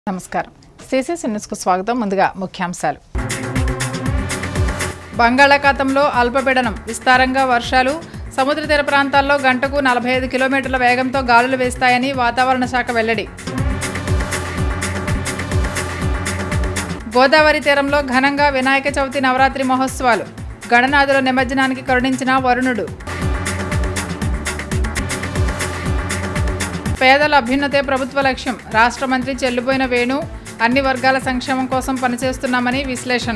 నమస్కారం సిసిసి న్యూస్కు స్వాగతం ముందుగా ముఖ్యాంశాలు బంగాళాఖాతంలో అల్పపీడనం విస్తారంగా వర్షాలు సముద్ర తీర ప్రాంతాల్లో గంటకు నలభై ఐదు కిలోమీటర్ల వేగంతో గాలులు వేస్తాయని వాతావరణ శాఖ వెల్లడి గోదావరి తీరంలో ఘనంగా వినాయక చవితి నవరాత్రి మహోత్సవాలు గణనాథుల నిమజ్జనానికి కరుణించిన వరుణుడు పేదల అభ్యున్నతే ప్రభుత్వ లక్ష్యం రాష్ట్ర మంత్రి చెల్లిపోయిన వేణు అన్ని వర్గాల సంక్షేమం కోసం పనిచేస్తున్నామని విశ్లేషణ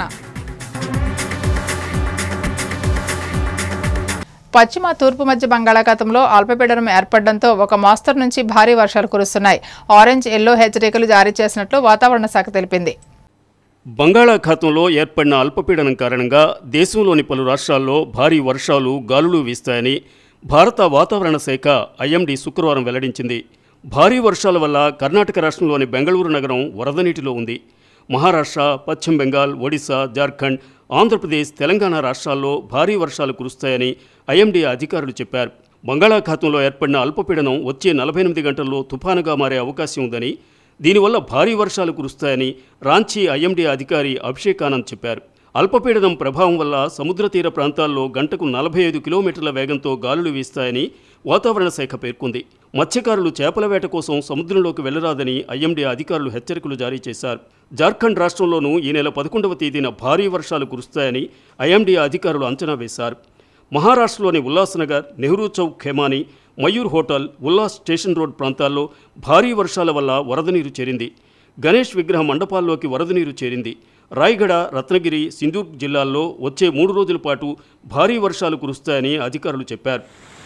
పశ్చిమ తూర్పు మధ్య బంగాళాఖాతంలో అల్పపీడనం ఏర్పడడంతో ఒక మోస్తరు నుంచి భారీ వర్షాలు కురుస్తున్నాయి ఆరెంజ్ ఎల్లో హెచ్చరికలు జారీ చేసినట్లు వాతావరణ శాఖ తెలిపింది బంగాళాఖాతంలో ఏర్పడిన అల్పపీడనం కారణంగా దేశంలోని పలు రాష్ట్రాల్లో భారీ వర్షాలు గాలులు వీస్తాయని భారత వాతావరణ శాఖ ఐఎండీ శుక్రవారం వెల్లడించింది భారీ వర్షాల వల్ల కర్ణాటక రాష్ట్రంలోని బెంగళూరు నగరం వరద నీటిలో ఉంది మహారాష్ట్ర పశ్చిమ బెంగాల్ ఒడిశా జార్ఖండ్ ఆంధ్రప్రదేశ్ తెలంగాణ రాష్ట్రాల్లో భారీ వర్షాలు కురుస్తాయని ఐఎండీ అధికారులు చెప్పారు బంగాళాఖాతంలో ఏర్పడిన అల్పపీడనం వచ్చే నలభై ఎనిమిది గంటల్లో తుఫానుగా మారే అవకాశం ఉందని దీనివల్ల భారీ వర్షాలు కురుస్తాయని రాంచీ ఐఎండీ అధికారి అభిషేక్ ఆనంద్ చెప్పారు అల్పపీడనం ప్రభావం వల్ల సముద్ర తీర ప్రాంతాల్లో గంటకు నలభై ఐదు కిలోమీటర్ల వేగంతో గాలులు వీస్తాయని వాతావరణ శాఖ పేర్కొంది మత్స్యకారులు చేపల వేట కోసం సముద్రంలోకి వెళ్లరాదని ఐఎండీ అధికారులు హెచ్చరికలు జారీ చేశారు జార్ఖండ్ రాష్ట్రంలోనూ ఈ నెల పదకొండవ తేదీన భారీ వర్షాలు కురుస్తాయని ఐఎండీ అధికారులు అంచనా వేశారు మహారాష్ట్రలోని Ulhasnagar Nehru Chowk Khemani Mayur hotel Ulhas station road ప్రాంతాల్లో భారీ వర్షాల వల్ల వరద నీరు చేరింది గణేష్ విగ్రహ మండపాల్లోకి వరద నీరు చేరింది రాయగడ రత్నగిరి సింధూర్ జిల్లాల్లో వచ్చే మూడు రోజుల పాటు భారీ వర్షాలు కురుస్తాయని అధికారులు చెప్పారు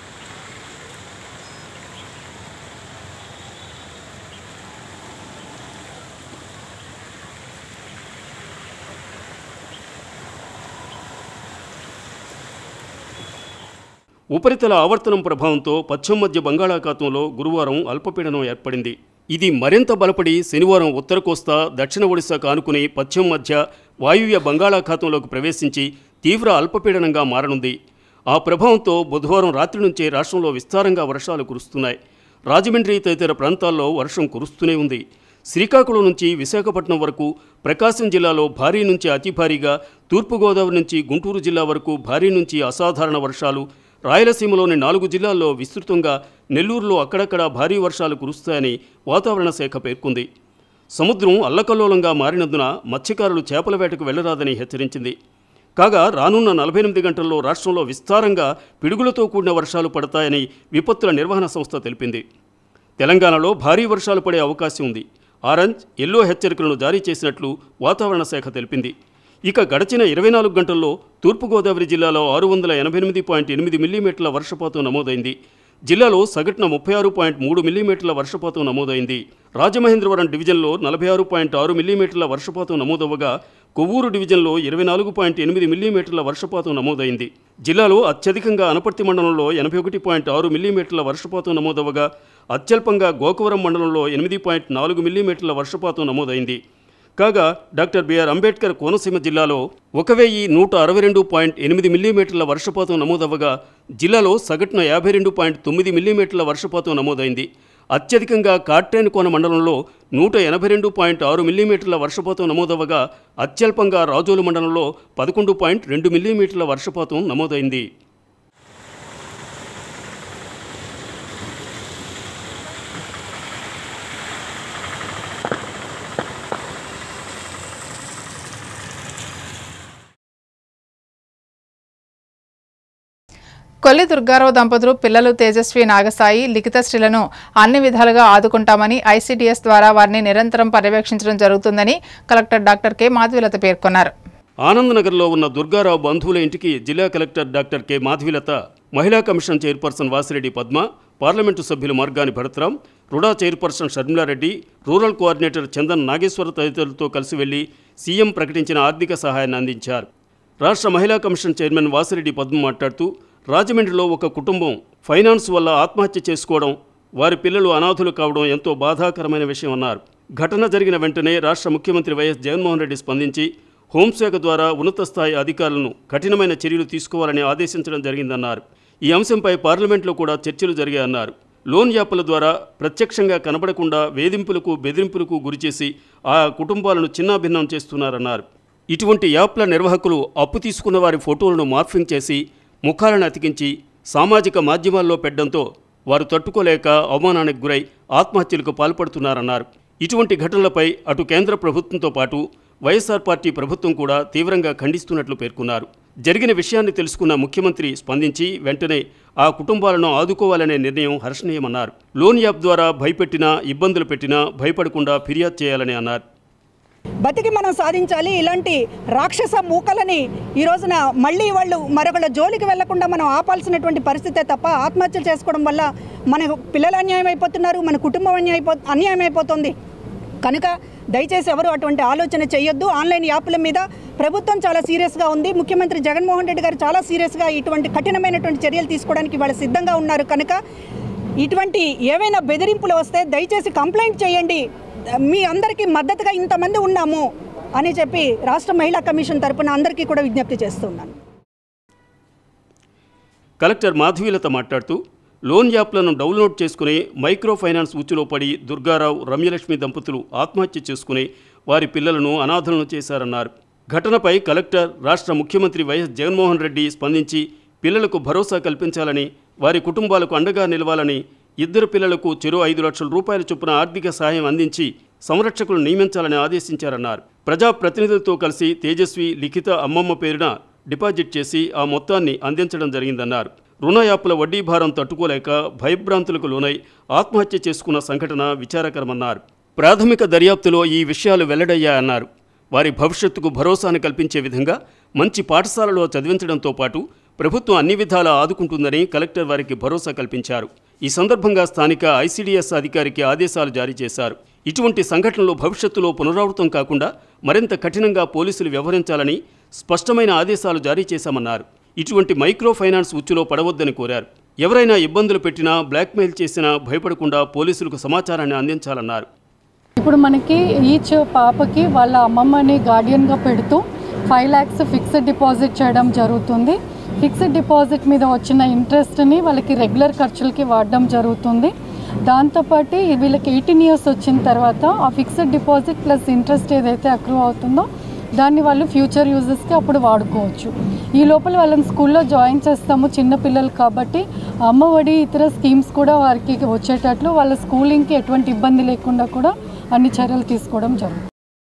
ఉపరితల ఆవర్తనం ప్రభావంతో పశ్చిమ మధ్య బంగాళాఖాతంలో గురువారం అల్పపీడనం ఏర్పడింది ఇది మరింత బలపడి శనివారం ఉత్తర కోస్తా దక్షిణ ఒడిశాకు ఆనుకుని పశ్చిమ మధ్య వాయువ్య బంగాళాఖాతంలోకి ప్రవేశించి తీవ్ర అల్పపీడనంగా మారనుంది ఆ ప్రభావంతో బుధవారం రాత్రి నుంచే రాష్ట్రంలో విస్తారంగా వర్షాలు కురుస్తున్నాయి రాజమండ్రి తదితర ప్రాంతాల్లో వర్షం కురుస్తూనే ఉంది శ్రీకాకుళం నుంచి విశాఖపట్నం వరకు ప్రకాశం జిల్లాలో భారీ నుంచి అతి భారీగా తూర్పుగోదావరి నుంచి గుంటూరు జిల్లా వరకు భారీ నుంచి అసాధారణ వర్షాలు రాయలసీమలోని నాలుగు జిల్లాల్లో విస్తృతంగా నెల్లూరులో అక్కడక్కడ భారీ వర్షాలు కురుస్తాయని వాతావరణ శాఖ పేర్కొంది సముద్రం అల్లకల్లోలంగా మారినందున మత్స్యకారులు చేపల వేటకు వెళ్లరాదని హెచ్చరించింది కాగా రానున్న నలభై ఎనిమిది గంటల్లో రాష్ట్రంలో విస్తారంగా పిడుగులతో కూడిన వర్షాలు పడతాయని విపత్తుల నిర్వహణ సంస్థ తెలిపింది తెలంగాణలో భారీ వర్షాలు పడే అవకాశం ఉంది ఆరెంజ్ ఎల్లో హెచ్చరికలను జారీ చేసినట్లు వాతావరణ శాఖ తెలిపింది ఇక గడిచిన ఇరవై నాలుగు గంటల్లో తూర్పుగోదావరి జిల్లాలో ఆరు వందల ఎనభై ఎనిమిది పాయింట్ ఎనిమిది మిల్లీమీటర్ల వర్షపాతం నమోదైంది జిల్లాలో సగటున ముప్పై ఆరు పాయింట్ మూడు మిల్లీమీటర్ల వర్షపాతం నమోదైంది రాజమహేంద్రవరం డివిజన్లో నలభై ఆరు పాయింట్ ఆరు మిల్లీమీటర్ల వర్షపాతం నమోదవ్వగా కొవ్వూరు డివిజన్లో ఇరవై నాలుగు పాయింట్ ఎనిమిది మిల్లీమీటర్ల వర్షపాతం నమోదైంది జిల్లాలో అత్యధికంగా అనపర్తి మండలంలో ఎనభై ఒకటి పాయింట్ ఆరు మిల్లీమీటర్ల వర్షపాతం నమోదవ్వగా అత్యల్పంగా గోకవరం మండలంలో ఎనిమిది పాయింట్ నాలుగు మిల్లీమీటర్ల వర్షపాతం నమోదైంది కాగా డాక్టర్ బిఆర్ అంబేద్కర్ కోనసీమ జిల్లాలో ఒక వెయ్యి నూట అరవై రెండు పాయింట్ ఎనిమిది మిల్లీమీటర్ల వర్షపాతం నమోదవ్వగా జిల్లాలో సగటున యాభై రెండు పాయింట్ తొమ్మిది మిల్లీమీటర్ల వర్షపాతం నమోదైంది అత్యధికంగా కాట్రేన్ కోన మండలంలో నూట ఎనభై రెండు పాయింట్ ఆరు మిల్లీమీటర్ల వర్షపాతం నమోదవ్వగా అత్యల్పంగా రాజోలు మండలంలో పదకొండు పాయింట్ రెండు మిల్లీమీటర్ల వర్షపాతం నమోదైంది కొల్లి దుర్గారావు దంపతులు పిల్లలు తేజస్వి నాగసాయి లిఖిత శ్రీలను అన్ని విధాలుగా ఆదుకుంటామని ఐసీడీఎస్ ద్వారా వారిని నిరంతరం పర్యవేక్షించడం జరుగుతుందని కలెక్టర్ డాక్టర్ కె మాధవిలత పేర్కొన్నారు ఆనందనగర్లో ఉన్న దుర్గారావు బంధువుల ఇంటికి జిల్లా కలెక్టర్ డాక్టర్ కె మాధవిలత మహిళా commission chairperson Vasireddy Padma parliament సభ్యులు Margani Bharatram RUDA chairperson Sharmilareddy rural coordinator Chandan Nageswara తదితరులతో కలిసి వెళ్లి సీఎం ప్రకటించిన ఆర్థిక సహాయాన్ని అందించారు రాష్ట్ర మహిళా కమిషన్ చైర్మన్ వాసిరెడ్డి పద్మ మాట్లాడుతూ రాజమండ్రిలో ఒక కుటుంబం ఫైనాన్స్ వల్ల ఆత్మహత్య చేసుకోవడం వారి పిల్లలు అనాథులు కావడం ఎంతో బాధాకరమైన విషయం అన్నారు ఘటన జరిగిన వెంటనే రాష్ట్ర ముఖ్యమంత్రి వైఎస్ జగన్మోహన్ రెడ్డి స్పందించి హోంశాఖ ద్వారా ఉన్నత స్థాయి అధికారులను కఠినమైన చర్యలు తీసుకోవాలని ఆదేశించడం జరిగిందన్నారు ఈ అంశంపై పార్లమెంట్లో కూడా చర్చలు జరిగాయన్నారు లోన్ యాప్ల ద్వారా ప్రత్యక్షంగా కనబడకుండా వేధింపులకు బెదిరింపులకు గురిచేసి ఆ కుటుంబాలను చిన్నాభిన్నం చేస్తున్నారన్నారు ఇటువంటి యాప్ల నిర్వాహకులు అప్పు తీసుకున్న వారి ఫోటోలను మార్ఫింగ్ చేసి ముఖాలను అతికించి సామాజిక మాధ్యమాల్లో పెట్టడంతో వారు తట్టుకోలేక అవమానానికి గురై ఆత్మహత్యలకు పాల్పడుతున్నారన్నారు ఇటువంటి ఘటనలపై అటు కేంద్ర ప్రభుత్వంతో పాటు వైఎస్ఆర్ పార్టీ ప్రభుత్వం కూడా తీవ్రంగా ఖండిస్తున్నట్లు పేర్కొన్నారు జరిగిన విషయాన్ని తెలుసుకున్న ముఖ్యమంత్రి స్పందించి వెంటనే ఆ కుటుంబాలను ఆదుకోవాలనే నిర్ణయం హర్షణీయమన్నారు లోన్ యాప్ ద్వారా భయపెట్టినా ఇబ్బందులు పెట్టినా భయపడకుండా ఫిర్యాదు చేయాలని అన్నారు బతికి మనం సాధించాలి ఇలాంటి రాక్షస మూకలని ఈ రోజున మళ్ళీ వాళ్ళు మరొకళ్ళ జోలికి వెళ్లకుండా మనం ఆపాల్సినటువంటి పరిస్థితే తప్ప ఆత్మహత్యలు చేసుకోవడం వల్ల మన పిల్లలు అన్యాయం అయిపోతున్నారు మన కుటుంబం అన్యాయం అయిపో అన్యాయం అయిపోతుంది కనుక దయచేసి ఎవరు అటువంటి ఆలోచన చేయొద్దు ఆన్లైన్ యాప్ల మీద ప్రభుత్వం చాలా సీరియస్గా ఉంది ముఖ్యమంత్రి జగన్మోహన్ రెడ్డి గారు చాలా సీరియస్గా ఇటువంటి కఠినమైనటువంటి చర్యలు తీసుకోవడానికి వాళ్ళు సిద్ధంగా ఉన్నారు కనుక ఇటువంటి ఏవైనా బెదిరింపులు వస్తే దయచేసి కంప్లైంట్ చేయండి మీ అందరికీ మద్దతుగా ఇంతమంది ఉన్నాము అని చెప్పి రాష్ట్ర మహిళా కమిషన్ తరపున అందరికీ కూడా విజ్ఞప్తి చేస్తున్నాను కలెక్టర్ మాధవీలత మాట్లాడుతూ లోన్ యాప్లను డౌన్లోడ్ చేసుకుని మైక్రో ఫైనాన్స్ ఉచ్చులో పడి దుర్గారావు రమ్యలక్ష్మి దంపతులు ఆత్మహత్య చేసుకుని వారి పిల్లలను అనాథలను చేశారన్నారు ఘటనపై కలెక్టర్ రాష్ట్ర ముఖ్యమంత్రి వైఎస్ జగన్మోహన్ రెడ్డి స్పందించి పిల్లలకు భరోసా కల్పించాలని వారి కుటుంబాలకు అండగా నిలవాలని ఇద్దరు పిల్లలకు చెరో ఐదు లక్షల రూపాయల చొప్పున ఆర్థిక సహాయం అందించి సంరక్షకులు నియమించాలని ఆదేశించారన్నారు ప్రజాప్రతినిధులతో కలిసి తేజస్వి లిఖిత అమ్మమ్మ పేరున డిపాజిట్ చేసి ఆ మొత్తాన్ని అందించడం జరిగిందన్నారు రుణ యాప్ల వడ్డీ భారం తట్టుకోలేక భయభ్రాంతులకు లోనై ఆత్మహత్య చేసుకున్న సంఘటన విచారకరమన్నారు ప్రాథమిక దర్యాప్తులో ఈ విషయాలు వెల్లడయ్యాయన్నారు వారి భవిష్యత్తుకు భరోసాను కల్పించే విధంగా మంచి పాఠశాలలో చదివించడంతో పాటు ప్రభుత్వం అన్ని విధాలా ఆదుకుంటుందని కలెక్టర్ వారికి భరోసా కల్పించారు ఈ సందర్భంగా స్థానిక ఐసీడీఎస్ అధికారికి ఆదేశాలు జారీ చేశారు ఇటువంటి సంఘటనలు భవిష్యత్తులో పునరావృతం కాకుండా మరింత కఠినంగా పోలీసులు వ్యవహరించాలని స్పష్టమైన ఆదేశాలు జారీ చేశామన్నారు ఇటువంటి మైక్రో ఫైనాన్స్ ఉచ్చులో పడవద్దని కోరారు ఎవరైనా ఇబ్బందులు పెట్టినా బ్లాక్మెయిల్ చేసినా భయపడకుండా పోలీసులకు సమాచారాన్ని అందించాలన్నారు ఇప్పుడు మనకి ఈచ్ పాపకి వాళ్ళ అమ్మమ్మని గార్డియన్గా పెడుతూ ఫైవ్ ల్యాక్స్ ఫిక్స్డ్ డిపాజిట్ చేయడం జరుగుతుంది ఫిక్స్డ్ డిపాజిట్ మీద వచ్చిన ఇంట్రెస్ట్ని వాళ్ళకి రెగ్యులర్ ఖర్చులకి వాడడం జరుగుతుంది దాంతోపాటు వీళ్ళకి ఎయిటీన్ ఇయర్స్ వచ్చిన తర్వాత ఆ ఫిక్స్డ్ డిపాజిట్ ప్లస్ ఇంట్రెస్ట్ ఏదైతే అక్రూ అవుతుందో దాన్ని వాళ్ళు ఫ్యూచర్ యూజెస్కి అప్పుడు వాడుకోవచ్చు ఈ లోపల వాళ్ళని స్కూల్లో జాయిన్ చేస్తాము చిన్న పిల్లలు కాబట్టి అమ్మఒడి ఇతర స్కీమ్స్ కూడా వారికి వచ్చేటట్లు వాళ్ళ స్కూలింగ్కి ఎటువంటి ఇబ్బంది లేకుండా కూడా అన్ని చర్యలు తీసుకోవడం జరుగుతుంది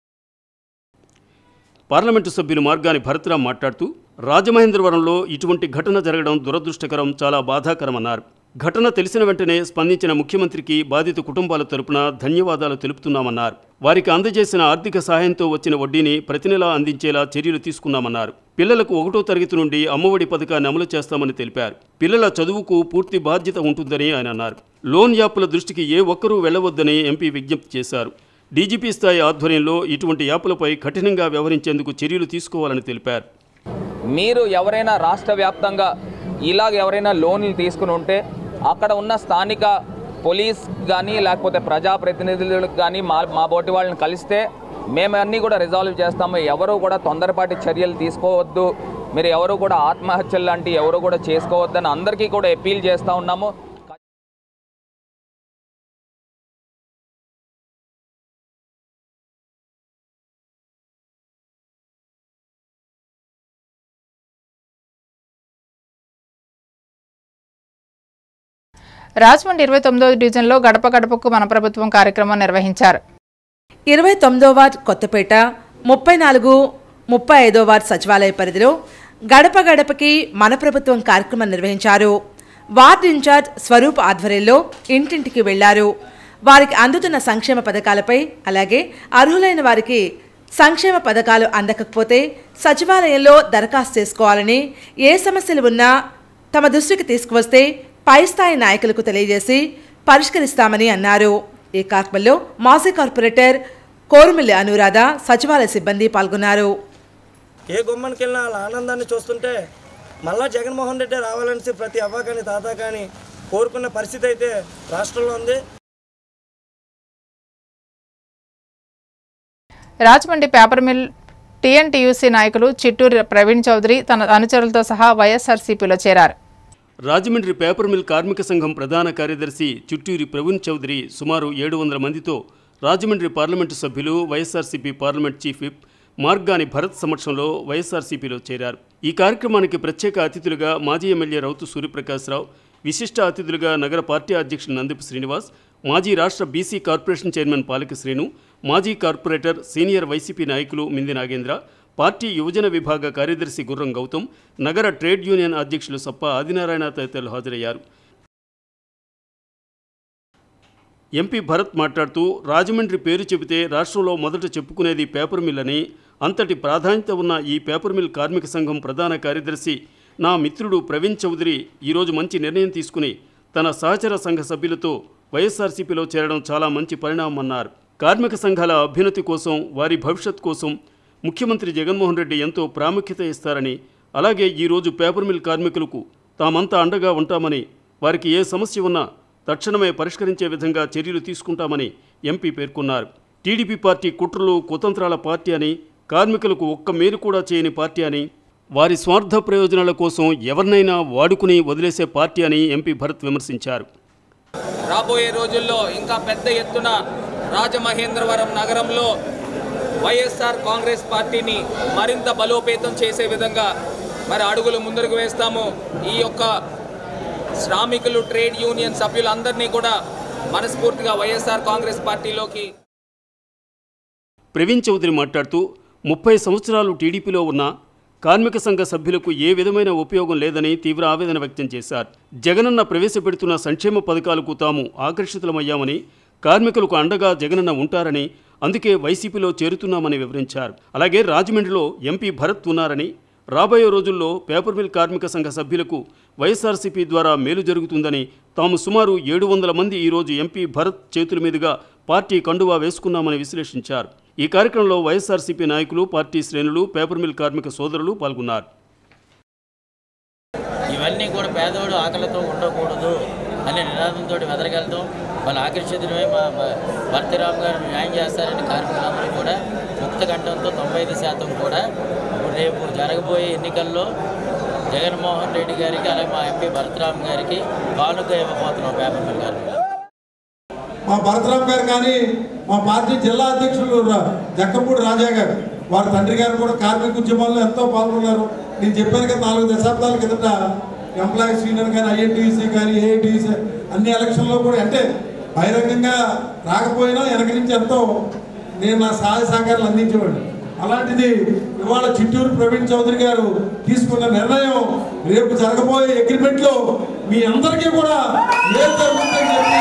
పార్లమెంటు సభ్యులు మార్గాని భరత్రాం మాట్లాడుతూ రాజమహేంద్రవరంలో ఇటువంటి ఘటన జరగడం దురదృష్టకరం చాలా బాధాకరమన్నారు ఘటన తెలిసిన వెంటనే స్పందించిన ముఖ్యమంత్రికి బాధిత కుటుంబాల తరపున ధన్యవాదాలు తెలుపుతున్నామన్నారు వారికి అందజేసిన ఆర్థిక సహాయంతో వచ్చిన వడ్డీని ప్రతి నెలా అందించేలా చర్యలు తీసుకున్నామన్నారు పిల్లలకు ఒకటో తరగతి నుండి అమ్మఒడి పథకాన్ని అమలు చేస్తామని తెలిపారు పిల్లల చదువుకు పూర్తి బాధ్యత ఉంటుందని ఆయన అన్నారు లోన్ యాప్ల దృష్టికి ఏ ఒక్కరూ వెళ్లవద్దని ఎంపీ విజ్ఞప్తి చేశారు డీజీపీ స్థాయి ఆధ్వర్యంలో ఇటువంటి యాప్లపై కఠినంగా వ్యవహరించేందుకు చర్యలు తీసుకోవాలని తెలిపారు మీరు ఎవరైనా రాష్ట్ర వ్యాప్తంగా ఇలాగ ఎవరైనా లోన్లు తీసుకుని ఉంటే అక్కడ ఉన్న స్థానిక పోలీస్ కానీ లేకపోతే ప్రజాప్రతినిధులకు కానీ మా మా బోటి వాళ్ళని కలిస్తే మేము అన్నీ కూడా రిజాల్వ్ చేస్తాము ఎవరు కూడా తొందరపాటి చర్యలు తీసుకోవద్దు మీరు ఎవరు కూడా ఆత్మహత్యలు లాంటి ఎవరు కూడా చేసుకోవద్దని అందరికీ కూడా అపీల్ చేస్తూ ఉన్నాము రాజమండ్రి ఇరవై తొమ్మిదో డివిజన్లో గడప గడపకు మన ప్రభుత్వం కార్యక్రమం నిర్వహించారు ఇరవై తొమ్మిదో వార్డ్ కొత్తపేట ముప్పై నాలుగు ముప్పై ఐదో వార్డ్ సచివాలయ పరిధిలో గడప గడపకి మన ప్రభుత్వం కార్యక్రమం నిర్వహించారు వార్డ్ ఇన్ఛార్జ్ స్వరూప్ ఆధ్వర్యంలో ఇంటింటికి వెళ్లారు వారికి అందుతున్న సంక్షేమ పథకాలపై అలాగే అర్హులైన వారికి సంక్షేమ పథకాలు అందకపోతే సచివాలయంలో దరఖాస్తు చేసుకోవాలని ఏ సమస్యలు ఉన్నా తమ దృష్టికి తీసుకువస్తే పై స్థాయి నాయకులకు తెలియజేసి పరిష్కరిస్తామని అన్నారు ఈ కార్యక్రమంలో మాజీ కార్పొరేటర్ కోరుమిల్లి అనురాధ సచివాలయ సిబ్బంది పాల్గొన్నారు ఏ గుమ్మనికి వెళ్ళినా వాళ్ళ ఆనందాన్ని చూస్తుంటే మళ్ళా జగన్మోహన్ రెడ్డి రావాలనేసి ప్రతి అవ్వ కానీ తాత కానీ కోరుకున్న పరిస్థితి అయితే రాష్ట్రంలో ఉంది రాజమండ్రి పేపర్ మిల్ టీఎన్టీయూసీ నాయకులు చిట్టూరి ప్రవీణ్ చౌదరి తన అనుచరులతో సహా వైఎస్ఆర్సీపీలో చేరారు రాజమండ్రి పేపర్ మిల్ కార్మిక సంఘం ప్రధాన కార్యదర్శి చుట్టూరి ప్రవీణ్ చౌదరి సుమారు ఏడు వందల మందితో రాజమండ్రి పార్లమెంటు సభ్యులు YSRCP parliament chief whip Margani Bharat సమక్షంలో వైఎస్ఆర్సీపీలో చేరారు ఈ కార్యక్రమానికి ప్రత్యేక అతిథులుగా మాజీ ఎమ్మెల్యే రౌతు సూర్యప్రకాశ్రావు విశిష్ట అతిథులుగా నగర పార్టీ అధ్యక్షుడు నందిపు శ్రీనివాస్ మాజీ రాష్ట్ర బీసీ కార్పొరేషన్ చైర్మన్ పాలక శ్రీను మాజీ కార్పొరేటర్ సీనియర్ వైసీపీ నాయకులు మింది నాగేంద్ర పార్టీ యువజన విభాగ కార్యదర్శి గుర్రం గౌతమ్ నగర ట్రేడ్ యూనియన్ అధ్యక్షులు సప్ప ఆదినారాయణ తదితరులు హాజరయ్యారు ఎంపీ భరత్ మాట్లాడుతూ రాజమండ్రి పేరు చెబితే రాష్ట్రంలో మొదట చెప్పుకునేది పేపర్ మిల్ అని అంతటి ప్రాధాన్యత ఉన్న ఈ పేపర్ మిల్ కార్మిక సంఘం ప్రధాన కార్యదర్శి నా మిత్రుడు ప్రవీణ్ చౌదరి ఈరోజు మంచి నిర్ణయం తీసుకుని తన సహచర సంఘ సభ్యులతో వైఎస్ఆర్సీపీలో చేరడం చాలా మంచి పరిణామం అన్నారు కార్మిక సంఘాల అభ్యున్నతి కోసం వారి భవిష్యత్ కోసం ముఖ్యమంత్రి జగన్మోహన్ రెడ్డి ఎంతో ప్రాముఖ్యత ఇస్తారని అలాగే ఈరోజు పేపర్ మిల్ కార్మికులకు తామంతా అండగా ఉంటామని వారికి ఏ సమస్య ఉన్నా తక్షణమే పరిష్కరించే విధంగా చర్యలు తీసుకుంటామని ఎంపీ పేర్కొన్నారు టీడీపీ పార్టీ కుట్రలు కుతంత్రాల పార్టీ అని కార్మికులకు ఒక్క మేలు కూడా చేయని పార్టీ అని వారి స్వార్థ ప్రయోజనాల కోసం ఎవరినైనా వాడుకుని వదిలేసే పార్టీ అని ఎంపీ భరత్ విమర్శించారు రాబోయే రోజుల్లో ఇంకా పెద్ద ఎత్తున రాజమహేంద్రవరం నగరంలో వైఎస్ఆర్ కాంగ్రెస్ పార్టీని మరింత బలోపేతం చేసే విధంగా మరి అడుగులు ముందుకు వేస్తాము ఈ యొక్క శ్రామికులు ట్రేడ్ యూనియన్ సభ్యులందరినీ కూడా మనస్ఫూర్తిగా వైఎస్ఆర్ కాంగ్రెస్ పార్టీలోకి ప్రవీణ్ చౌదరి మాట్లాడుతూ ముప్పై సంవత్సరాలు టీడీపీలో ఉన్న కార్మిక సంఘ సభ్యులకు ఏ విధమైన ఉపయోగం లేదని తీవ్ర ఆవేదన వ్యక్తం చేశారు జగనన్న ప్రవేశపెడుతున్న సంక్షేమ పథకాలకు తాము ఆకర్షితులమయ్యామని కార్మికులకు అండగా జగనన్న ఉంటారని అందుకే వైసీపీలో చేరుతున్నామని వివరించారు అలాగే రాజమండ్రిలో ఎంపీ భరత్ ఉన్నారని రాబోయే రోజుల్లో పేపర్ మిల్ కార్మిక సంఘ సభ్యులకు వైఎస్ఆర్సీపీ ద్వారా మేలు జరుగుతుందని తాము సుమారు ఏడు వందల మంది ఈరోజు ఎంపీ భరత్ చేతుల మీదుగా పార్టీ కండువా వేసుకున్నామని విశ్లేషించారు ఈ కార్యక్రమంలో వైఎస్ఆర్సీపీ నాయకులు పార్టీ శ్రేణులు పేపర్ మిల్ కార్మిక సోదరులు పాల్గొన్నారు ఇవన్నీ కూడా పేదవాడు ఆకలితో ఉండకూడదు అనే నినాదంతో వెదరగలుగుతాం వాళ్ళు ఆకర్షితులమై మా మా భర్తరామ్ గారు న్యాయం చేస్తారని కార్మికులందరూ కూడా ముక్త కంఠంతో తొంభై ఐదు శాతం కూడా రేపు జరగబోయే ఎన్నికల్లో జగన్మోహన్ రెడ్డి గారికి అలాగే మా ఎంపీ భరతరామ్ గారికి కానుక ఇవ్వబోతున్నాం పేపర్ మిల్ గారు మా భరతరామ్ గారు కానీ మా పార్టీ జిల్లా అధ్యక్షులు రా- జక్కంపూడి రాజా గారు వారి తండ్రి గారు కూడా కార్మిక ఉద్యమాల్లో ఎంతో పాల్గొన్నారు నేను చెప్పాను కదా నాలుగు దశాబ్దాల కిందట ఎంప్లాయీస్ యూనియన్ కానీ ఐఎన్టీసీ కానీ ఏఐటీసీ అన్ని ఎలక్షన్లో కూడా అంటే బహిరంగంగా రాకపోయినా వెనక నుంచి ఎంతో నేను నా సహాయ సహకారాలు అందించేవాడిని అలాంటిది ఇవాళ చిట్టూరు ప్రవీణ్ చౌదరి గారు తీసుకున్న నిర్ణయం రేపు జరగబోయే అగ్రిమెంట్లో మీ అందరికీ కూడా మేలు జరుగుతుందని చెప్పి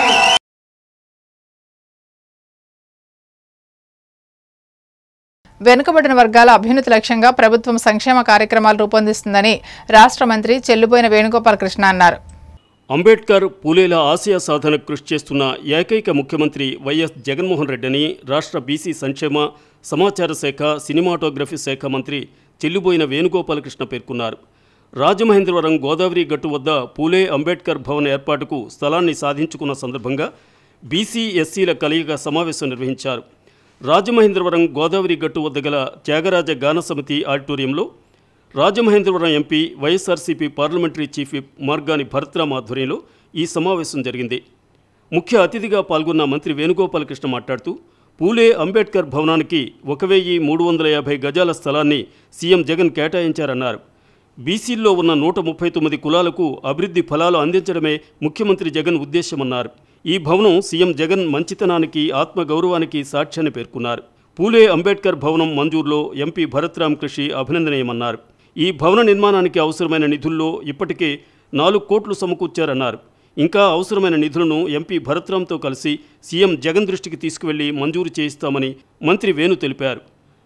వెనుకబడిన వర్గాల అభ్యున్నతి లక్ష్యంగా ప్రభుత్వం సంక్షేమ కార్యక్రమాలు రూపొందిస్తుందని రాష్ట్ర మంత్రి చెల్లుబోయిన వేణుగోపాలకృష్ణ అన్నారు అంబేద్కర్ పూలేల ఆశయ సాధనకు కృషి చేస్తున్న ఏకైక ముఖ్యమంత్రి వైఎస్ జగన్మోహన్ రెడ్డిని రాష్ట్ర బీసీ సంక్షేమ సమాచార శాఖ సినిమాటోగ్రఫీ శాఖ మంత్రి చెల్లుబోయిన వేణుగోపాలకృష్ణ పేర్కొన్నారు రాజమహేంద్రవరం గోదావరి గట్టు వద్ద పూలే అంబేద్కర్ భవన్ ఏర్పాటుకు స్థలాన్ని సాధించుకున్న సందర్భంగా బీసీ ఎస్సీల కలయిక సమావేశం నిర్వహించారు రాజమహేంద్రవరం గోదావరి గట్టు వద్ద గల త్యాగరాజ గాన సమితి ఆడిటోరియంలో Rajamahendravaram MP YSRCP parliamentary chief whip Margani Bharatram ఆధ్వర్యంలో ఈ సమావేశం జరిగింది ముఖ్య అతిథిగా పాల్గొన్న మంత్రి వేణుగోపాలకృష్ణ మాట్లాడుతూ పూలే అంబేద్కర్ భవనానికి ఒక వెయ్యి మూడు వందల యాభై గజాల స్థలాన్ని సీఎం జగన్ కేటాయించారన్నారు బీసీల్లో ఉన్న నూట ముప్పై తొమ్మిది కులాలకు అభివృద్ధి ఫలాలు అందించడమే ముఖ్యమంత్రి జగన్ ఉద్దేశమన్నారు ఈ భవనం సీఎం జగన్ మంచితనానికి ఆత్మగౌరవానికి సాక్ష్యాన్ని పేర్కొన్నారు పూలే అంబేద్కర్ భవనం మంజూరులో ఎంపీ భరత్రామ్ కృషి అభినందనీయమన్నారు ఈ భవన నిర్మాణానికి అవసరమైన నిధుల్లో ఇప్పటికే నాలుగు కోట్లు సమకూర్చారన్నారు ఇంకా అవసరమైన నిధులను ఎంపీ భరత్రామ్తో కలిసి సీఎం జగన్ దృష్టికి తీసుకువెళ్లి మంజూరు చేయిస్తామని మంత్రి వేణు తెలిపారు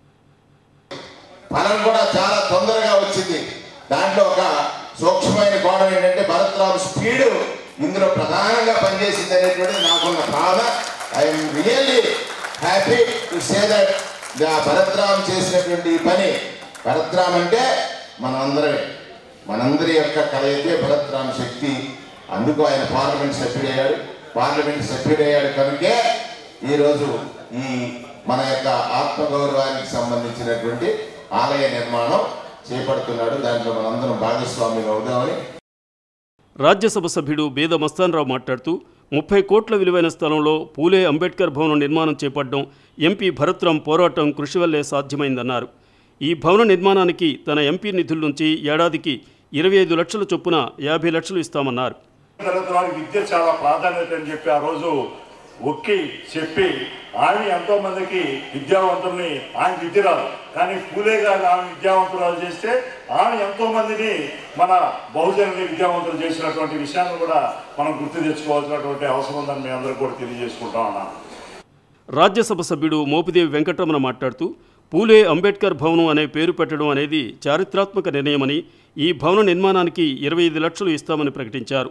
ఫలం కూడా చాలా తొందరగా వచ్చింది దాంట్లో ఒక సూక్ష్మమైన కోణం ఏంటంటే భరత్రామ్ స్పీడ్ ఇందులో ప్రధానంగా పనిచేసింది అనేటువంటిది నాకున్న భావన I'm really happy to say that Bharatram చేసినటువంటి ఈ పని భరత్రామ్ అంటే మనందరమే మనందరి యొక్క కలయితే భరత్రామ్ శక్తి అందుకు ఆయన పార్లమెంట్ సభ్యుడయ్యాడు పార్లమెంట్ సభ్యుడయ్యాడు కనుకే ఈరోజు ఈ మన యొక్క ఆత్మగౌరవానికి సంబంధించినటువంటి ఆలయ నిర్మాణం చేపడుతున్నాడు దాంట్లో మనందరం భాగస్వామ్యం అవుదామని రాజ్యసభ సభ్యుడు బేద మస్తాన్రావు మాట్లాడుతూ ముప్పై కోట్ల విలువైన స్థలంలో పూలే అంబేద్కర్ భవనం నిర్మాణం చేపట్టడం ఎంపీ భరత్రాం పోరాటం కృషి వల్లే సాధ్యమైందన్నారు ఈ భవన నిర్మాణానికి తన ఎంపీ నిధుల నుంచి ఏడాదికి ఇరవై ఐదు లక్షల చొప్పున యాభై లక్షలు ఇస్తామన్నారు తరగతి వారికి విద్య చాలా ప్రాధాన్యత అని చెప్పి ఆ రోజు ఒక్కి చెప్పి ఆమె ఎంతో మందికి విద్యావంతుల్ని ఆయన విద్య రాదు కానీ పూలే గారు ఆమె విద్యావంతురాలు చేస్తే ఆమె ఎంతో మందిని మన బహుజనుని విద్యావంతులు చేసినటువంటి విషయాన్ని కూడా మనం గుర్తు తెచ్చుకోవాల్సినటువంటి అవసరం ఉందని మీ అందరూ కూడా తెలియజేసుకుంటా ఉన్నాను రాజ్యసభ సభ్యుడు మోపిదేవి వెంకటరమణ మాట్లాడుతూ పూలే అంబేద్కర్ భవనం అనే పేరు పెట్టడం అనేది చారిత్రాత్మక నిర్ణయమని ఈ భవన నిర్మాణానికి ఇరవై ఐదు లక్షలు ఇస్తామని ప్రకటించారు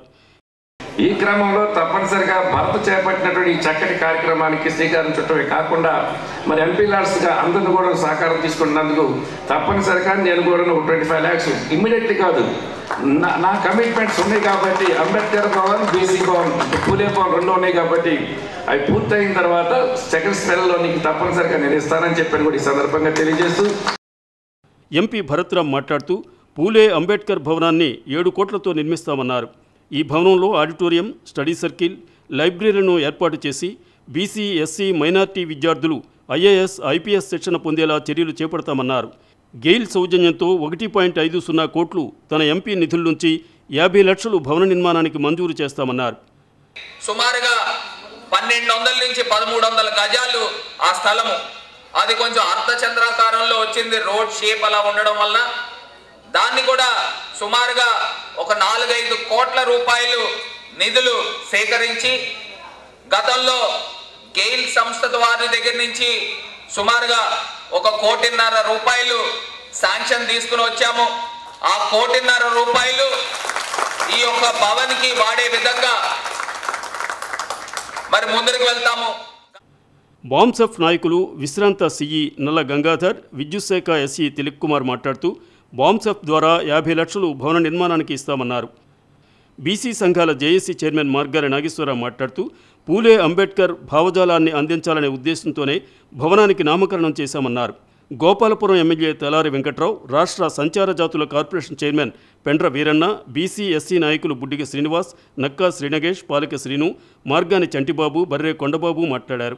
ఈ క్రమంలో తప్పనిసరిగా భర్త చేపట్టినటువంటి ఈ చక్కటి కార్యక్రమానికి శ్రీకారం చుట్టమే కాకుండా మరి ఎంపీ లాడ్స్గా అందరిని కూడా సహకారం తీసుకున్నందుకు తప్పనిసరిగా నేను కూడా ఒక ట్వంటీ ఫైవ్ ల్యాక్స్ ఇమ్మీడియట్లీ కాదు నా నా కమిట్మెంట్స్ ఉన్నాయి కాబట్టి అంబేద్కర్ భవన్ బీసీ భవన్ పూలే భవన్ రెండు ఉన్నాయి కాబట్టి అవి పూర్తయిన తర్వాత సెకండ్ స్పెల్లో నీకు తప్పనిసరిగా నేను ఇస్తానని చెప్పని కూడా ఈ సందర్భంగా తెలియజేస్తూ ఎంపీ భరత్రాం మాట్లాడుతూ పూలే అంబేద్కర్ భవనాన్ని ఏడు కోట్లతో నిర్మిస్తామన్నారు ఈ భవనంలో ఆడిటోరియం స్టడీ సర్కిల్ లైబ్రరీలను ఏర్పాటు చేసి బీసీ ఎస్సీ మైనార్టీ విద్యార్థులు ఐఏఎస్ ఐపీఎస్ శిక్షణ పొందేలా చర్యలు చేపడతామన్నారు గెయిల్ సౌజన్యంతో ఒకటి పాయింట్ ఐదు సున్నా కోట్లు తన ఎంపీ నిధుల నుంచి యాభై లక్షలు భవన నిర్మాణానికి మంజూరు చేస్తామన్నారు సుమారుగా పన్నెండు వందల నుంచి పదమూడు వందల గజాలు ఆ స్థలము అది కొంచెం అర్ధచంద్రాకారంలో వచ్చింది రోడ్ షేప్ అలా ఉండడం వల్ల దాన్ని కూడా సుమారుగా ఒక నాలుగైదు కోట్ల రూపాయలు నిధులు సేకరించి గతంలో గెయిల్ సంస్థ వారి దగ్గర నుంచి సుమారుగా ఒక కోటిన్నర రూపాయలు శాంక్షన్ తీసుకుని వచ్చాము ఆ కోటిన్నర రూపాయలు ఈ యొక్క భవన్కి వాడే విధంగా మరి ముందరికి వెళ్తాము బాంసెఫ్ నాయకులు విశ్రాంత సిఈ నల్ల గంగాధర్ విద్యుత్ శాఖ ఎస్ఈ తిలక్ కుమార్ మాట్లాడుతూ బాంసెఫ్ ద్వారా యాభై లక్షలు భవన నిర్మాణానికి ఇస్తామన్నారు బీసీ సంఘాల జేఏసీ చైర్మన్ మార్గారి నాగేశ్వరరావు మాట్లాడుతూ పూలే అంబేద్కర్ భావజాలాన్ని అందించాలనే ఉద్దేశంతోనే భవనానికి నామకరణం చేశామన్నారు గోపాలపురం ఎమ్మెల్యే తెలారి వెంకట్రావు రాష్ట్ర సంచార జాతుల corporation chairman Pendra Veeranna BC SC నాయకులు బుడ్డిగ శ్రీనివాస్ నక్కా శ్రీనగేష్ పాలిక శ్రీను మార్గాని చంటిబాబు బర్రే కొండబాబు మాట్లాడారు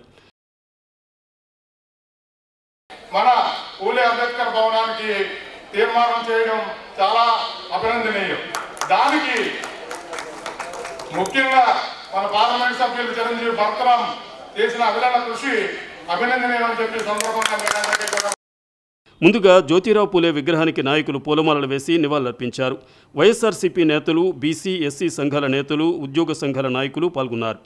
మన పూలే అంబేద్కర్ భవనానికి తీర్మానం చేయడం చాలా అభినందనీయం దానికి ముఖ్యంగా మన పార్లమెంట్ సభ్యులు చిరంజీవి భర్తరాం చేసిన అభినందన కృషి అభినందనీయం అని చెప్పి సందర్భంగా మీ అందరికీ కూడా ముందుగా జ్యోతిరావు పూలే విగ్రహానికి నాయకులు పూలమాలలు వేసి నివాళులర్పించారు వైఎస్ఆర్సీపీ నేతలు బీసీ ఎస్సీ సంఘాల నేతలు ఉద్యోగ సంఘాల నాయకులు పాల్గొన్నారు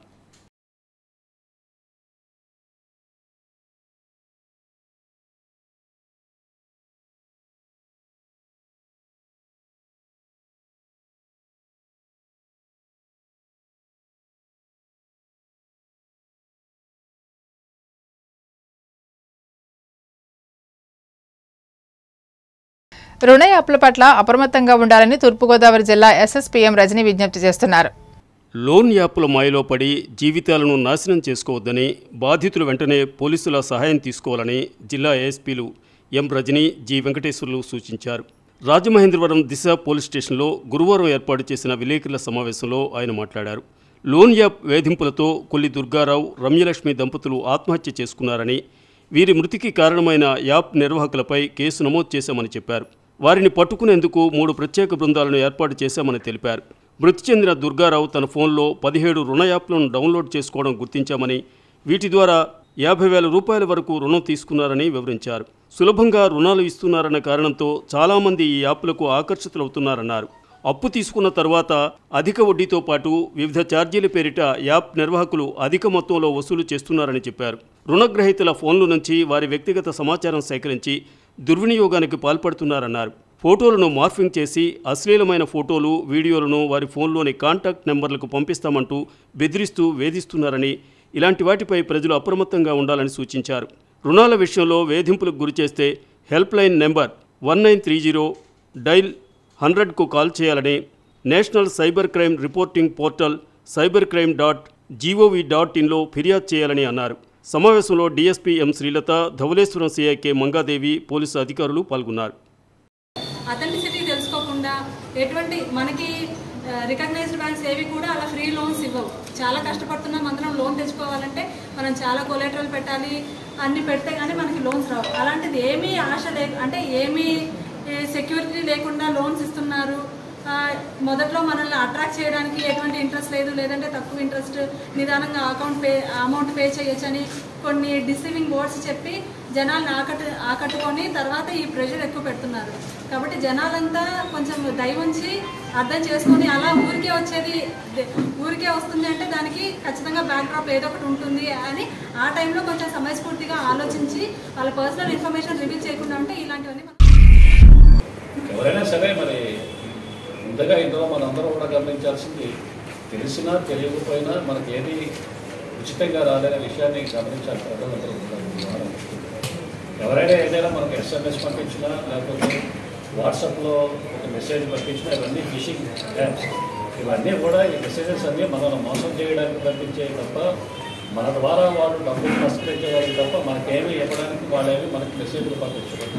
రుణ యాప్ల పట్ల అప్రమత్తంగా ఉండాలని తూర్పుగోదావరి జిల్లా ఎస్ఎస్పీఎం రజని విజ్ఞప్తి చేస్తున్నారు లోన్ యాప్ల మాయలో పడి జీవితాలను నాశనం చేసుకోవద్దని బాధితులు వెంటనే పోలీసుల సహాయం తీసుకోవాలని జిల్లా ఏఎస్పీలు ఎం రజని జి వెంకటేశ్వర్లు సూచించారు రాజమహేంద్రవరం దిశ పోలీస్ స్టేషన్లో గురువారం ఏర్పాటు చేసిన విలేకరుల సమావేశంలో ఆయన మాట్లాడారు లోన్ యాప్ వేధింపులతో కొల్లి దుర్గారావు రమ్యలక్ష్మి దంపతులు ఆత్మహత్య చేసుకున్నారని వీరి మృతికి కారణమైన యాప్ నిర్వాహకులపై కేసు నమోదు చేశామని చెప్పారు వారిని పట్టుకునేందుకు మూడు ప్రత్యేక బృందాలను ఏర్పాటు చేశామని తెలిపారు మృతి చెందిన దుర్గారావు తన ఫోన్లో పదిహేడు రుణ యాప్లను డౌన్లోడ్ చేసుకోవడం గుర్తించామని వీటి ద్వారా యాభై వేల రూపాయల వరకు రుణం తీసుకున్నారని వివరించారు సులభంగా రుణాలు ఇస్తున్నారన్న కారణంతో చాలామంది ఈ యాప్లకు ఆకర్షితులవుతున్నారన్నారు అప్పు తీసుకున్న తర్వాత అధిక వడ్డీతో పాటు వివిధ ఛార్జీల పేరిట యాప్ నిర్వాహకులు అధిక మొత్తంలో వసూలు చేస్తున్నారని చెప్పారు రుణగ్రహీతల ఫోన్ల నుంచి వారి వ్యక్తిగత సమాచారం సేకరించి దుర్వినియోగానికి పాల్పడుతున్నారన్నారు ఫోటోలను మార్ఫింగ్ చేసి అశ్లీలమైన ఫోటోలు వీడియోలను వారి ఫోన్లోని కాంటాక్ట్ నెంబర్లకు పంపిస్తామంటూ బెదిరిస్తూ వేధిస్తున్నారని ఇలాంటి వాటిపై ప్రజలు అప్రమత్తంగా ఉండాలని సూచించారు రుణాల విషయంలో వేధింపులకు గురిచేస్తే help line number one nine three zero dial హండ్రెడ్కు కాల్ చేయాలని national cyber crime reporting portal cyber crime dot G O V dot ఇన్లో ఫిర్యాదు చేయాలని అన్నారు సమావేశంలో డీఎస్పీ ఎం శ్రీలత ధవలేశ్వరం సిఐకే మంగాదేవి పోలీసు అధికారులు పాల్గొన్నారు అథెంటిసిటీ తెలుసుకోకుండా ఎటువంటి మనకి ఆ, రికగ్నైజ్డ్ బ్యాంక్స్ ఏవి కూడా అలా ఫ్రీ లోన్స్ ఇవ్వవు చాలా కష్టపడుతున్నాం అందరం లోన్ తెచ్చుకోవాలంటే మనం చాలా కొలెటరల్ పెట్టాలి అన్ని పెడితే కానీ మనకి లోన్స్ రావు అలాంటిది ఏమీ ఆశ లే అంటే ఏమీ సెక్యూరిటీ లేకుండా లోన్స్ ఇస్తున్నారు ఆ, మొదట్లో మనల్ని అట్రాక్ట్ చేయడానికి ఎటువంటి ఇంట్రెస్ట్ లేదు లేదంటే తక్కువ ఇంట్రెస్ట్ నిదానంగా అకౌంట్ పే అమౌంట్ పే చేయొచ్చని కొన్ని డిసీవింగ్ వర్డ్స్ చెప్పి జనాల్ని ఆకట్టు ఆకట్టుకొని తర్వాత ఈ ప్రెషర్ ఎక్కువ పెడుతున్నారు కాబట్టి జనాలంతా కొంచెం దయవుంచి అర్థం చేసుకొని అలా ఊరికే వచ్చేది దే- ఊరికే వస్తుంది అంటే దానికి ఖచ్చితంగా బ్యాక్డ్రాప్ ఏదో ఒకటి ఉంటుంది అని ఆ టైంలో కొంచెం సమయస్ఫూర్తిగా ఆలోచించి వాళ్ళ పర్సనల్ ఇన్ఫర్మేషన్ రివీల్ చేయకుండా ఉంటే ఇలాంటివన్నీ మనం ఎవరైనా సరే మరి ముందుగా ఇందులో మనందరం కూడా గమనించాల్సింది తెలిసినా తెలియకపోయినా మనకి ఏది ఉచితంగా రాదనే విషయాన్ని గమనించాలి ప్రజలందరూ కూడా. ఎవరైనా ఏదైనా మనకు ఎస్ఎంఎస్ పంపించినా లేకపోతే వాట్సాప్లో ఒక మెసేజ్ పంపించినా ఇవన్నీ ఫిషింగ్ యాప్స్ ఇవన్నీ కూడా ఈ మెసేజెస్ అన్నీ మనల్ని మోసం చేయడానికి పంపించేవి తప్ప మన ద్వారా వాళ్ళు డబ్బులు నష్టపెట్టేవాళ్ళు తప్ప మనకేమీ ఇవ్వడానికి వాళ్ళేమి మనకి మెసేజ్లు పంపించలేదు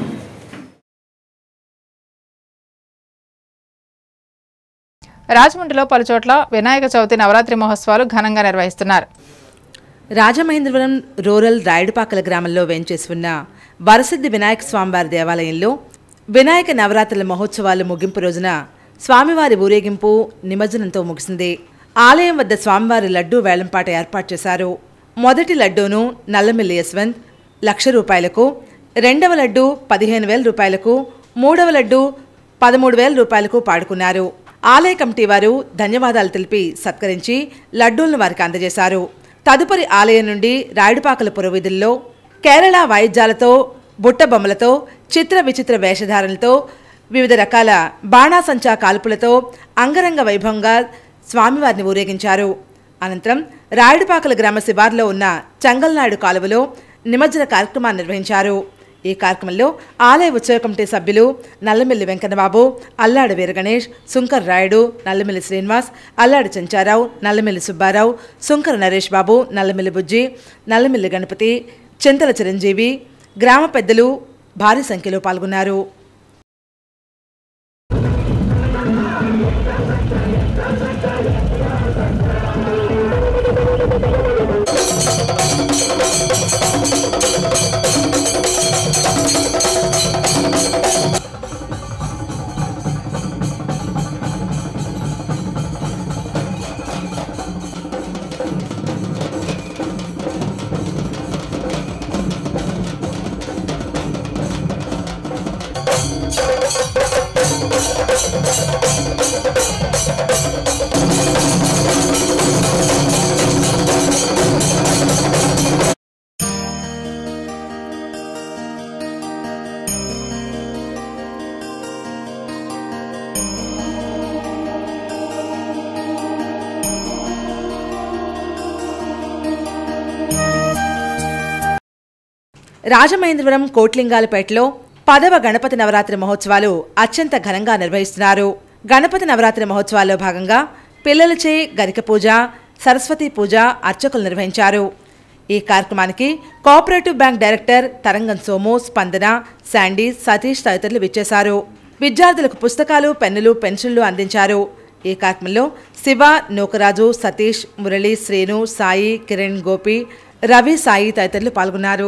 రాజమండ్రిలో పలుచోట్ల వినాయక చవితి నవరాత్రి మహోత్సవాలు ఘనంగా నిర్వహిస్తున్నారు రాజమహేంద్రవరం రూరల్ రాయుడుపాకల గ్రామంలో వేంచేసి ఉన్న వరసిద్ధి వినాయక స్వామివారి దేవాలయంలో వినాయక నవరాత్రుల మహోత్సవాలు ముగింపు రోజున స్వామివారి ఊరేగింపు నిమజ్జనంతో ముగిసింది ఆలయం వద్ద స్వామివారి లడ్డూ వేలంపాట ఏర్పాటు చేశారు మొదటి లడ్డూను నల్లమిల్లి యశ్వంత్ లక్ష రూపాయలకు రెండవ లడ్డు పదిహేను వేల రూపాయలకు మూడవ లడ్డు పదమూడు వేల రూపాయలకు పాడుకున్నారు ఆలయ కమిటీ వారు ధన్యవాదాలు తెలిపి సత్కరించి లడ్డూలను వారికి అందజేశారు తదుపరి ఆలయం నుండి రాయుడుపాకల పురవీధుల్లో కేరళ వాయిద్యాలతో బుట్ట బొమ్మలతో చిత్ర విచిత్ర వేషధారణలతో వివిధ రకాల బాణాసంచా కాల్పులతో అంగరంగ వైభవంగా స్వామివారిని ఊరేగించారు అనంతరం రాయుడుపాకల గ్రామ శివార్లో ఉన్న చంగల్నాడు కాలువలో నిమజ్జన కార్యక్రమాన్ని నిర్వహించారు ఈ కార్యక్రమంలో ఆలయ ఉత్సవ కమిటీ సభ్యులు నల్లమిల్లి వెంకన్నబాబు అల్లాడి వీరగణేష్ సుంకర్ రాయుడు నల్లమిల్లి శ్రీనివాస్ అల్లాడి చెంచారావు నల్లమిల్లి సుబ్బారావు సుంకర నరేష్ బాబు నల్లమిల్లి బుజ్జి నల్లమిల్లి గణపతి చింతల చిరంజీవి గ్రామ పెద్దలు భారీ సంఖ్యలో పాల్గొన్నారు రాజమహేంద్రవరం కోట్లింగాలపేటలో పదవ గణపతి నవరాత్రి మహోత్సవాలు అత్యంత ఘనంగా నిర్వహిస్తున్నారు గణపతి నవరాత్రి మహోత్సవాల్లో భాగంగా పిల్లలచే గరిక పూజ సరస్వతి పూజ అర్చకులు నిర్వహించారు ఈ కార్యక్రమానికి కోఆపరేటివ్ బ్యాంక్ డైరెక్టర్ తరంగం సోము స్పందన శాండీ సతీష్ తదితరులు విచ్చేశారు విద్యార్థులకు పుస్తకాలు పెన్నులు పెన్సిళ్లు అందించారు ఈ కార్యక్రమంలో శివ నూకరాజు సతీష్ మురళి శ్రేణు సాయి కిరణ్ గోపి రవి సాయి తదితరులు పాల్గొన్నారు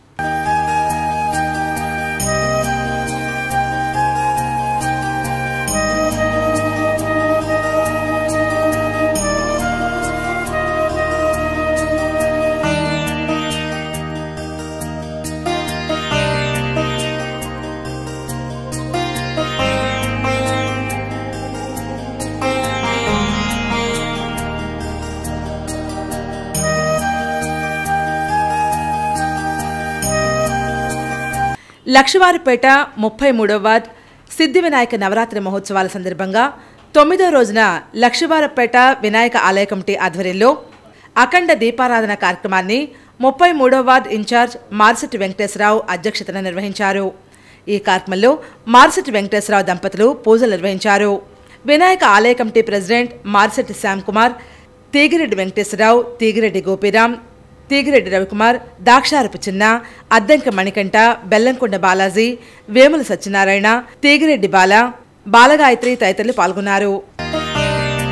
లక్షవారిపేట ముప్పై మూడవ వార్డ్ సిద్ధి వినాయక నవరాత్రి మహోత్సవాల సందర్భంగా తొమ్మిదో రోజున లక్షవారపేట వినాయక ఆలయ కమిటీ ఆధ్వర్యంలో అఖండ దీపారాధన కార్యక్రమాన్ని ముప్పై మూడవ వార్డ్ ఇన్ఛార్జ్ మార్సిటి వెంకటేశ్వరరావు అధ్యక్షతన నిర్వహించారు ఈ కార్యక్రమంలో మార్సిటి వెంకటేశ్వరరావు దంపతులు పూజలు నిర్వహించారు వినాయక ఆలయ కమిటీ ప్రెసిడెంట్ మార్సిటి శ్యామ్ కుమార్ తీగిరెడ్డి వెంకటేశ్వరరావు తీగిరెడ్డి గోపీరాం తీగిరెడ్డి రవికుమార్ దాక్షారపు చిన్న అద్దంక మణికంఠ బెల్లంకొండ బాలాజీ వేముల సత్యనారాయణ తీగిరెడ్డి బాల బాలగాయత్రి తదితరులు పాల్గొన్నారు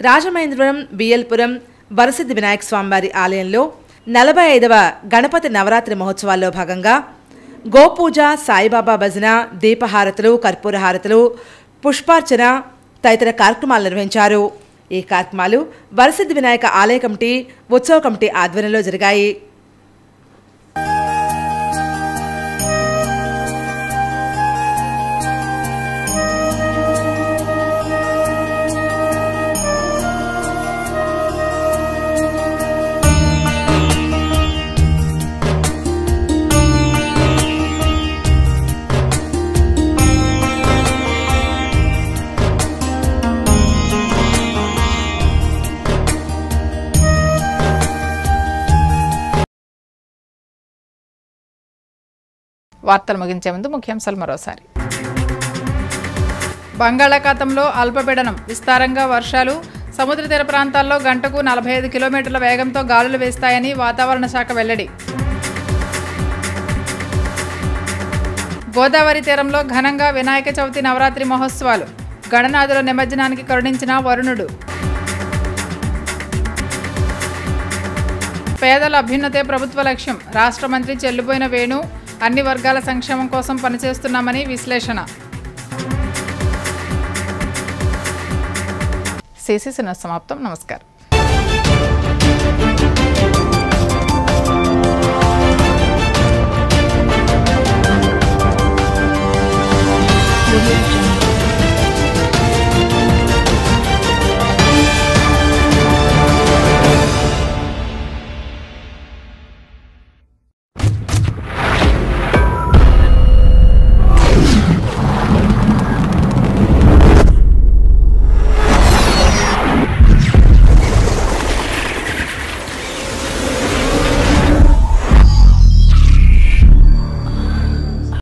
రాజమహేంద్రవరం బిఎల్పురం వరసిద్ధి వినాయక స్వామివారి ఆలయంలో నలభై ఐదవ గణపతి నవరాత్రి మహోత్సవాల్లో భాగంగా గోపూజ సాయిబాబా భజన దీపహారతులు కర్పూర హారతులు పుష్పార్చన తదితర కార్యక్రమాలు నిర్వహించారు ఈ కార్యక్రమాలు వరసిద్ధి వినాయక ఆలయ కమిటీ ఉత్సవ కమిటీ ఆధ్వర్యంలో జరిగాయి వార్తలు ముగించే ముందు ముఖ్యాంశాలు మరోసారి బంగాళాఖాతంలో అల్పపీడనం విస్తారంగా వర్షాలు సముద్ర తీర ప్రాంతాల్లో గంటకు నలభై ఐదు కిలోమీటర్ల వేగంతో గాలులు వేస్తాయని వాతావరణ శాఖ వెల్లడి గోదావరి తీరంలో ఘనంగా వినాయక చవితి నవరాత్రి మహోత్సవాలు గణనాథుల నిమజ్జనానికి కరుణించిన వరుణుడు పేదల అభ్యున్నతే ప్రభుత్వ లక్ష్యం రాష్ట్ర మంత్రి చెల్లుబోయిన వేణు అన్ని వర్గాల సంక్షేమం కోసం పనిచేస్తున్నామని విశ్లేషణ సిసిసిన సమాప్తం నమస్కారం Thank you.